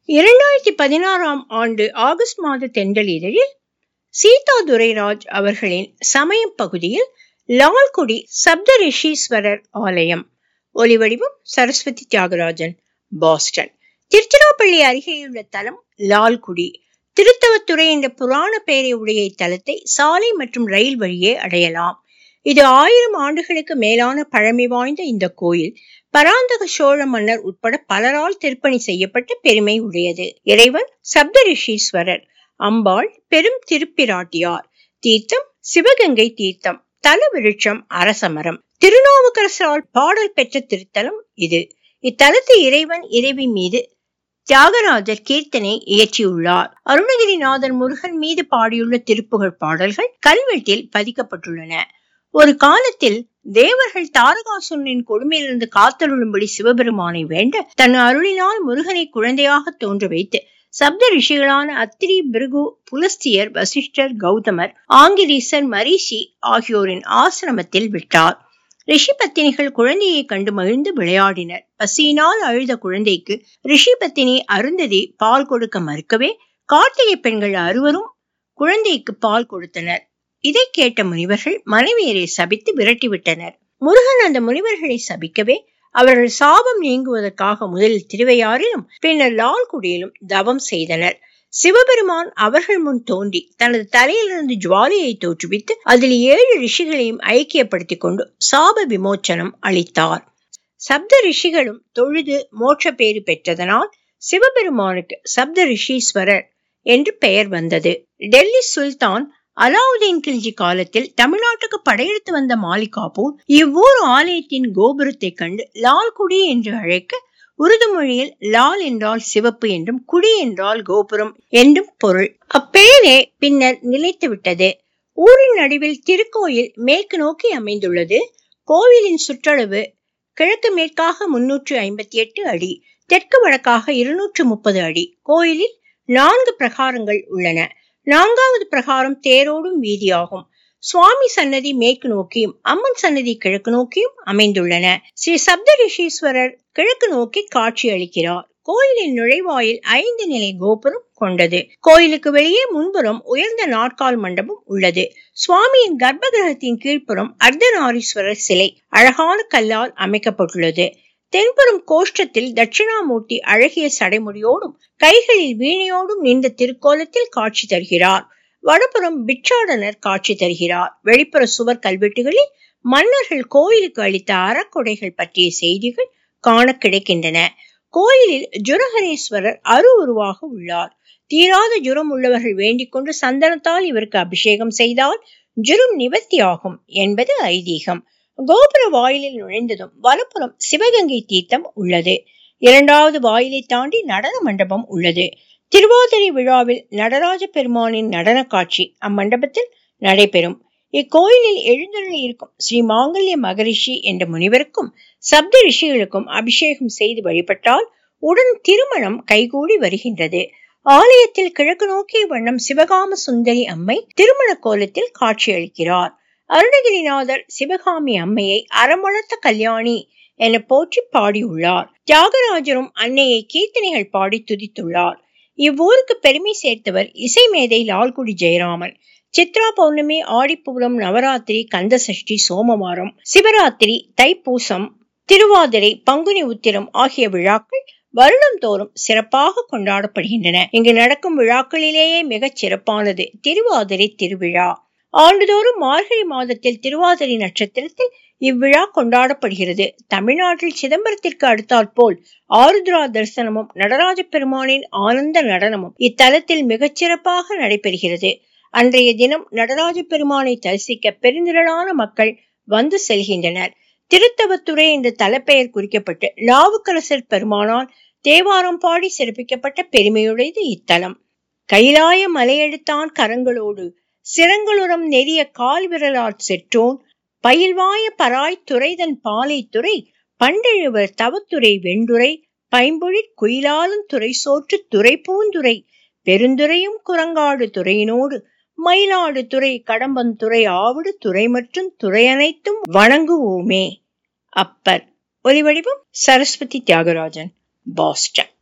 இரண்டாயிரத்தி பதினாறாம் ஆண்டு ஆகஸ்ட் மாத தென்றல் இதழில் சீதா துரைராஜ் அவர்களின் சமயம் பகுதியில் லால்குடி சப்தரிஷீஸ்வரர் ஆலயம் ஒலிவடிவம் சரஸ்வதி தியாகராஜன் பாஸ்டன் திருச்சிராப்பள்ளி அருகேயுள்ள தலம் லால்குடி திருத்தவத்துறை என்ற புராண பெயரை உடைய இத்தலத்தை சாலை மற்றும் ரயில் வழியே அடையலாம் இது ஆயிரம் ஆண்டுகளுக்கு மேலான பழமை வாய்ந்த இந்த கோயில் பராந்தக சோழ மன்னர் உட்பட பலரால் திருப்பணி செய்யப்பட்ட பெருமை உடையது இறைவன் சப்தரிஷீஸ்வரர் அம்பாள் பெரும் திருப்பிராட்டியார் தீர்த்தம் சிவகங்கை தீர்த்தம் தல விருட்சம் அரசமரம் திருநாவுக்கரசரால் பாடல் பெற்ற திருத்தலம் இது இத்தலத்து இறைவன் இறைவி மீது தியாகராஜர் கீர்த்தனை இயற்றியுள்ளார் அருணகிரிநாதர் முருகன் மீது பாடியுள்ள திருப்புகழ் பாடல்கள் கல்வெட்டில் பதிக்கப்பட்டுள்ளன ஒரு காலத்தில் தேவர்கள் தாரகாசுரனின் கொடுமையிலிருந்து காத்தருளும்படி சிவபெருமானை வேண்ட தன் அருளினால் முருகனை குழந்தையாக தோன்ற வைத்து சப்த ரிஷிகளான அத்திரி பிருகு புலஸ்தியர் வசிஷ்டர் கௌதமர் ஆங்கிரீசர் மரிஷி ஆகியோரின் ஆசிரமத்தில் விட்டார் ரிஷி பத்தினிகள் குழந்தையை கண்டு மகிழ்ந்து விளையாடினர் பசியினால் அழுத குழந்தைக்கு ரிஷி பத்தினி அருந்ததி பால் கொடுக்க மறுக்கவே கார்த்திகை பெண்கள் அறுவரும் குழந்தைக்கு பால் கொடுத்தனர் இதை கேட்ட முனிவர்கள் மனைவியரை சபித்து விரட்டிவிட்டனர் முருகன் அந்த முனிவர்களை சபிக்கவே அவர்கள் சாபம் நீங்குவதற்காக முதலில் திருவையாறிலும் பின்னர் லால்குடியிலும் தவம் செய்தனர் சிவபெருமான் அவர்கள் முன் தோன்றி தனது தலையிலிருந்து ஜுவாலியை தோற்றுவித்து அதில் ஏழு ரிஷிகளையும் ஐக்கியப்படுத்திக் கொண்டு சாப விமோச்சனம் அளித்தார் சப்த ரிஷிகளும் தொழுது மோட்ச பேறு பெற்றதனால் சிவபெருமானுக்கு சப்த ரிஷீஸ்வரர் என்று பெயர் வந்தது டெல்லி சுல்தான் அலாவுதீன் கில்ஜி காலத்தில் தமிழ்நாட்டுக்கு படையெடுத்து வந்த மாலிகாபூர் இவ்வூர் ஆலயத்தின் கோபுரத்தை கண்டு லால்குடி என்று அழைக்க உருது மொழியில் லால் என்றால் சிவப்பு என்றும் குடி என்றால் கோபுரம் என்றும் பொருள் அப்பெயரே பின்னர் நிலைத்து விட்டது ஊரின் நடுவில் திருக்கோயில் மேற்கு நோக்கி அமைந்துள்ளது கோவிலின் சுற்றளவு கிழக்கு மேற்காக முன்னூற்று ஐம்பத்தி எட்டு அடி தெற்கு வடக்காக இருநூற்று முப்பது அடி கோயிலில் நான்கு பிரகாரங்கள் உள்ளன நான்காவது பிரகாரம் தேரோடும் வீதியாகும் சுவாமி சன்னதி மேற்கு நோக்கியும் அம்மன் சன்னதி கிழக்கு நோக்கியும் அமைந்துள்ளன ஸ்ரீ சப்தரிஷீஸ்வரர் கிழக்கு நோக்கி காட்சி அளிக்கிறார் கோயிலின் நுழைவாயில் ஐந்து நிலை கோபுரம் கொண்டது கோயிலுக்கு வெளியே முன்புறம் உயர்ந்த நாட்கால் மண்டபம் உள்ளது சுவாமியின் கர்ப்ப கிரகத்தின் கீழ்ப்புறம் அர்த்தநாரீஸ்வரர் சிலை அழகான கல்லால் அமைக்கப்பட்டுள்ளது தென்புறம் கோஷ்டத்தில் தட்சிணாமூர்த்தி அழகிய சடைமுடியோடும் கைகளில் வீணையோடும் நின்ற திருக்கோலத்தில் காட்சி தருகிறார் வடபுறம் பிட்சாடனர் காட்சி தருகிறார் வெளிப்புற சுவர் கல்வெட்டுகளில் மன்னர்கள் கோயிலுக்கு அளித்த அறக்கொடைகள் பற்றிய செய்திகள் காண கிடைக்கின்றன கோயிலில் ஜுரஹரேஸ்வரர் அரு உருவாக உள்ளார் தீராத ஜுரம் உள்ளவர்கள் வேண்டிக் கொண்டு சந்தனத்தால் இவருக்கு அபிஷேகம் செய்தால் ஜுரம் நிவர்த்தியாகும் என்பது ஐதீகம் கோபுர வாயிலில் நுழைந்ததும் வலப்புறம் சிவகங்கை தீர்த்தம் உள்ளது இரண்டாவது வாயிலை தாண்டி நடன மண்டபம் உள்ளது திருவாதிரை விழாவில் நடராஜ பெருமானின் நடன காட்சி அம்மண்டபத்தில் நடைபெறும் இக்கோயிலில் எழுந்தருளி இருக்கும் ஸ்ரீ மாங்கல்ய மகரிஷி என்ற முனிவருக்கும் சப்த ரிஷிகளுக்கும் அபிஷேகம் செய்து வழிபட்டால் உடன் திருமணம் கைகூடி வருகின்றது ஆலயத்தில் கிழக்கு நோக்கிய வண்ணம் சிவகாம சுந்தரி அம்மை திருமண கோலத்தில் காட்சியளிக்கிறார் அருணகிரிநாதர் சிவகாமி அம்மையை அறமுழத்த கல்யாணி என போற்றி பாடியுள்ளார் தியாகராஜரும் அன்னையை கீர்த்தனைகள் பாடி துதித்துள்ளார் இவ்வூருக்கு பெருமை சேர்த்தவர் இசை மேதை லால்குடி ஜெயராமன் சித்ரா பௌர்ணமி ஆடிப்பூரம் நவராத்திரி கந்தசஷ்டி சோமவாரம் சிவராத்திரி தைப்பூசம் திருவாதிரை பங்குனி உத்திரம் ஆகிய விழாக்கள் வருடந்தோறும் சிறப்பாக கொண்டாடப்படுகின்றன இங்கு நடக்கும் விழாக்களிலேயே மிகச் சிறப்பானது திருவாதிரை திருவிழா ஆண்டுதோறும் மார்கழி மாதத்தில் திருவாதிரை நட்சத்திரத்தில் இவ்விழா கொண்டாடப்படுகிறது தமிழ்நாட்டில் சிதம்பரத்திற்கு அடுத்தாற்போல் ஆருத்ரா தரிசனமும் நடராஜ பெருமானின் ஆனந்த நடனமும் இத்தலத்தில் மிகச்சிறப்பாக நடைபெறுகிறது அன்றைய தினம் நடராஜ பெருமானை தரிசிக்க பெருந்திரளான மக்கள் வந்து செல்கின்றனர் திருத்தவத்துறை என்ற தலைப்பெயர் குறிக்கப்பட்டு நாவுக்கரசர் பெருமானால் தேவாரம் பாடி சிறப்பிக்கப்பட்ட பெருமையுடையது இத்தலம் கைலாய மலையெடுத்தான் கரங்களோடு சிறங்குளுரம் நெறிய கால் விரலாற் செற்றோன் பயில்வாய பராய் துறைதன் பாலை துறை பண்டெழுவர் தவத்துறை வெண்டுரை பைம்பொழிற் குயிலாலும் துறை சோற்று துறை பூந்துரை பெருந்துரையும் குரங்காடு துறையினோடு மயிலாடு துறை கடம்பந்துறை ஆவிடு துறை மற்றும் துறை அனைத்தும் வணங்குவோமே அப்பர் ஒலிவடிவம் சரஸ்வதி தியாகராஜன் பாஸ்டன்